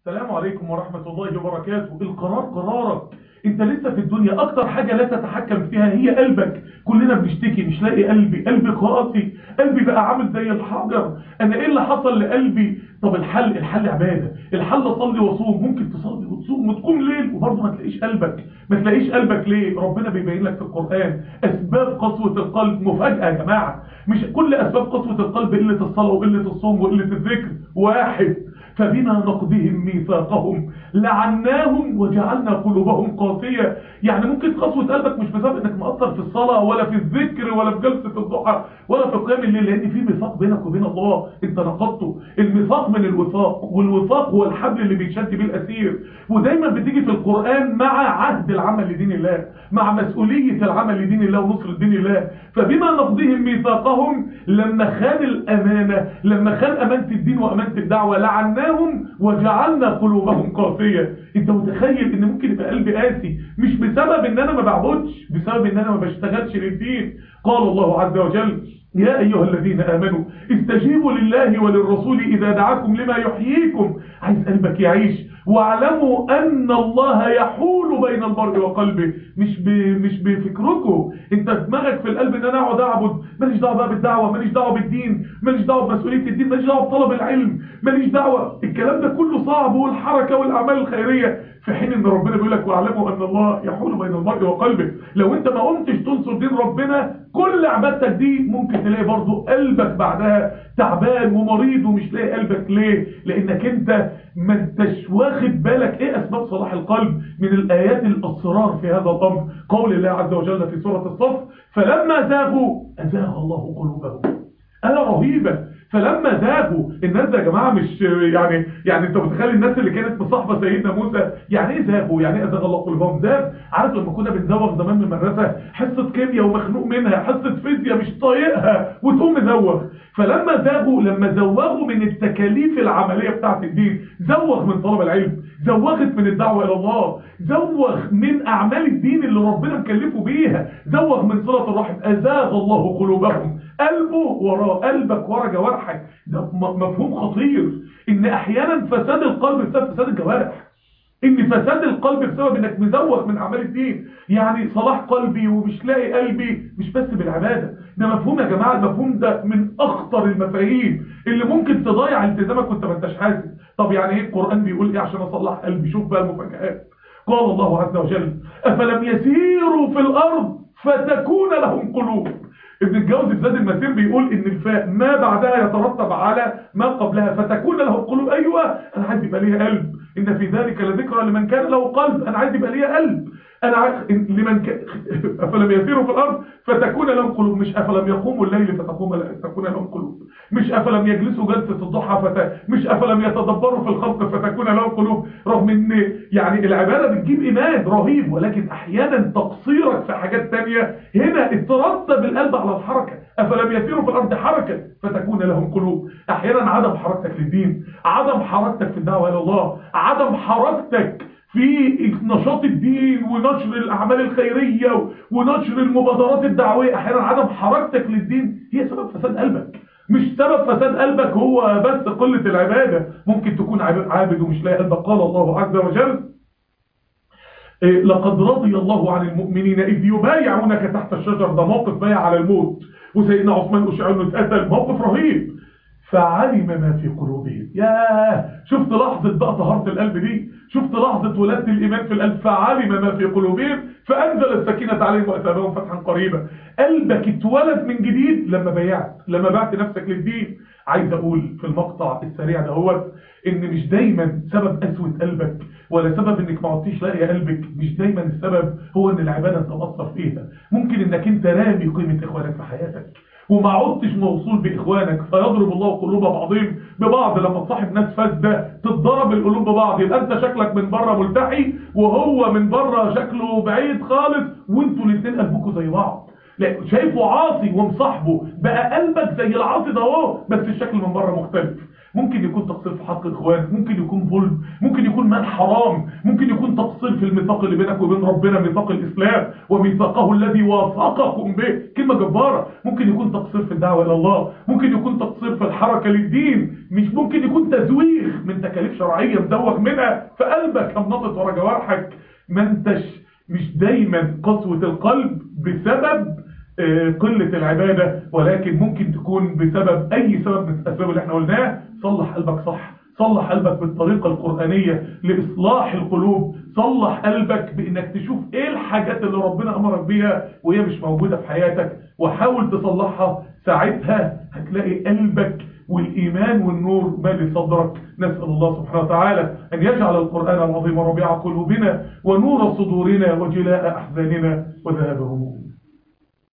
السلام عليكم ورحمة الله وبركاته القرار قرارك انت لسه في الدنيا اكتر حاجة لا تتحكم فيها هي قلبك كلنا بنشتكي مش لاقي قلبي قلبي قاسي قلبي بقى عامل زي الحجر انا ايه اللي حصل لقلبي طب الحل الحل عبادة الحل صلي وصوم ممكن تصلي وتصوم وتقوم ليل وبرضه ما تلاقيش قلبك ما تلاقيش قلبك ليه ربنا بيبين لك في القرآن اسباب قسوة القلب مفاجأة يا جماعة مش كل اسباب قسوة القلب قلة الصلاة وقلة الصوم وقلة الذكر واحد فبما نقضهم ميثاقهم لعناهم وجعلنا قلوبهم قاسية يعني ممكن قسوة قلبك مش بسبب انك مقصر في الصلاة ولا في الذكر ولا في جلسة الضحى ولا في قيام الليل لان في ميثاق بينك وبين الله انت نقضته الميثاق من الوثاق والوثاق هو الحبل اللي بيتشد بيه الاسير ودايما بتيجي في القرآن مع عهد العمل لدين الله مع مسؤولية العمل لدين الله ونصر دين الله فبما نقضهم ميثاقهم لما خان الامانة لما خان امانة الدين وامانة الدعوة لعناهم وجعلنا قلوبهم قاسية انت متخيل ان ممكن يبقى قلبي قاسي مش بسبب ان انا ما بعبدش بسبب ان انا ما بشتغلش للدين قال الله عز وجل يا أيها الذين آمنوا استجيبوا لله وللرسول إذا دعاكم لما يحييكم عايز قلبك يعيش واعلموا أن الله يحول بين المرء وقلبه مش ب... مش بفكركم انت دماغك في القلب ان انا اقعد اعبد ماليش دعوه بقى بالدعوه ماليش دعوه بالدين ماليش دعوه بمسؤوليه الدين ماليش دعوه بطلب العلم ماليش دعوه الكلام ده كله صعب والحركه والاعمال الخيريه في حين ان ربنا بيقول لك واعلموا ان الله يحول بين المرء وقلبه لو انت ما قمتش تنصر دين ربنا كل عبادتك دي ممكن تلاقي برضو قلبك بعدها تعبان ومريض ومش لاقي قلبك ليه لانك انت ما انتش واخد بالك ايه اسباب صلاح القلب من الايات الاسرار في هذا الامر قول الله عز وجل في سورة الصف فلما زاغوا ازاغ الله قلوبهم انا رهيبة فلما زاغوا الناس ده يا جماعة مش يعني يعني انت متخيل الناس اللي كانت مصاحبة سيدنا موسى يعني ايه زاغوا يعني ايه ازاغ الله قلوبهم زاغ عارف لما كنا بنزوغ زمان من المدرسة حصة كيمياء ومخنوق منها حصة فيزياء مش طايقها وتقوم مزوغ فلما زاغوا لما زوغوا من التكاليف العملية بتاعت الدين زوغ من طلب العلم زوغت من الدعوة إلى الله زوغ من أعمال الدين اللي ربنا مكلفه بيها زوغ من صلة الرحم أزاغ الله قلوبهم قلبه ورا قلبك ورا جوارحك ده مفهوم خطير إن أحيانا فساد القلب بسبب فساد الجوارح ان فساد القلب بسبب انك مزوغ من اعمال الدين يعني صلاح قلبي ومش لاقي قلبي مش بس بالعباده ده مفهوم يا جماعه المفهوم ده من اخطر المفاهيم اللي ممكن تضيع التزامك وانت ما انتش حاسس طب يعني ايه القران بيقول ايه عشان اصلح قلبي شوف بقى المفاجآت قال الله عز وجل افلم يسيروا في الارض فتكون لهم قلوب ابن الجوزي في زاد المسير بيقول ان الفاء ما بعدها يترتب على ما قبلها فتكون له قلوب ايوه انا عايز يبقى ليها قلب ان في ذلك لذكرى لمن كان له قلب انا عايز يبقى ليها قلب انا عايز لمن ك... افلم يسيروا في الارض فتكون لهم قلوب مش افلم يقوموا الليل فتقوم فتكون لهم قلوب مش افلم يجلسوا جلسه الضحى فت... مش افلم يتدبروا في الخلق فتكون لهم قلوب رغم ان يعني العباده بتجيب ايمان رهيب ولكن احيانا تقصيرك في حاجات تانية هنا اترتب القلب على الحركه افلم يسيروا في الارض حركه فتكون لهم قلوب احيانا عدم حركتك للدين عدم حركتك في الدعوه الى الله عدم حركتك في نشاط الدين ونشر الأعمال الخيرية ونشر المبادرات الدعوية أحيانا عدم حركتك للدين هي سبب فساد قلبك مش سبب فساد قلبك هو بس قلة العبادة ممكن تكون عابد ومش لاقي قلبك قال الله عز وجل لقد رضي الله عن المؤمنين إذ يبايعونك تحت الشجر ده موقف بايع على الموت وسيدنا عثمان أشعر انه اتقتل موقف رهيب فعلم ما في قلوبهم ياه شفت لحظة بقى طهارة القلب دي شفت لحظة ولادة الإيمان في القلب فعلم ما في قلوبهم فأنزل السكينة عليهم وأتابهم فتحا قريبا قلبك اتولد من جديد لما بيعت لما بعت نفسك للدين عايز أقول في المقطع السريع ده هو إن مش دايما سبب قسوة قلبك ولا سبب إنك ما عدتيش لاقي قلبك مش دايما السبب هو إن العبادة أنت مقصر فيها ممكن إنك أنت رامي قيمة إخوانك في حياتك وما عدتش موصول باخوانك فيضرب الله قلوب بعضهم ببعض لما تصاحب ناس فاسده تتضرب القلوب ببعض يبقى انت شكلك من بره ملتحي وهو من بره شكله بعيد خالص وانتوا الاثنين قلبكم زي بعض لا شايفه عاصي ومصاحبه بقى قلبك زي العاصي ده اهو بس الشكل من بره مختلف ممكن يكون تقصير في حق اخوان ممكن يكون ظلم ممكن يكون مال حرام ممكن يكون تقصير في الميثاق اللي بينك وبين ربنا ميثاق الاسلام وميثاقه الذي واثقكم به كلمه جباره ممكن يكون تقصير في الدعوه الى الله ممكن يكون تقصير في الحركه للدين مش ممكن يكون تزويغ من تكاليف شرعيه مزوغ منها في قلبك ام نطت ورا جوارحك ما انتش مش دايما قسوه القلب بسبب قلة العبادة ولكن ممكن تكون بسبب أي سبب من الأسباب اللي احنا قلناها صلح قلبك صح صلح قلبك بالطريقة القرآنية لإصلاح القلوب صلح قلبك بإنك تشوف إيه الحاجات اللي ربنا أمرك بيها وهي مش موجودة في حياتك وحاول تصلحها ساعتها هتلاقي قلبك والإيمان والنور مالي صدرك نسأل الله سبحانه وتعالى أن يجعل القرآن العظيم ربيع قلوبنا ونور صدورنا وجلاء أحزاننا وذهاب همومنا